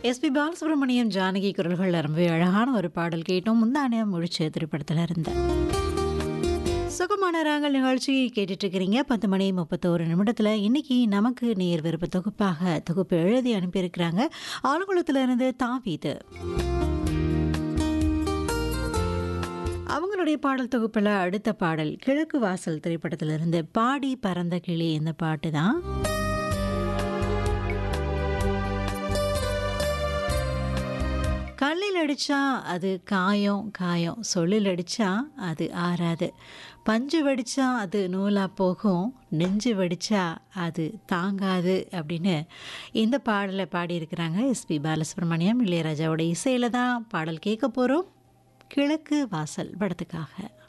SP Balasubramaniam Janaki குரல்கள் ரொம்பவே அழகான ஒரு பாடல் கேட்டோம் முந்தானியம் முழிச்ச திரைப்படத்தில் இருந்த சுகமான ராங்கல் நிகழ்ச்சி கேட்டுட்டு இருக்கிறீங்க பத்து மணி முப்பத்தோரு நிமிடத்தில் இன்னைக்கு நமக்கு நேர் விருப்ப தொகுப்பாக தொகுப்பு எழுதி அனுப்பியிருக்கிறாங்க ஆலங்குளத்தில் இருந்து தாவீது அவங்களுடைய பாடல் தொகுப்பில் அடுத்த பாடல் கிழக்கு வாசல் திரைப்படத்திலிருந்து பாடி பறந்த கிளி இந்த பாட்டு தான் கல்லில் அடித்தா அது காயம் காயம் சொல்லில் அடித்தா அது ஆறாது பஞ்சு வடித்தா அது நூலாக போகும் நெஞ்சு வடித்தா அது தாங்காது அப்படின்னு இந்த பாடலை பாடியிருக்கிறாங்க எஸ்பி பாலசுப்ரமணியம் இளையராஜாவோட இசையில் தான் பாடல் கேட்க போகிறோம் கிழக்கு வாசல் படத்துக்காக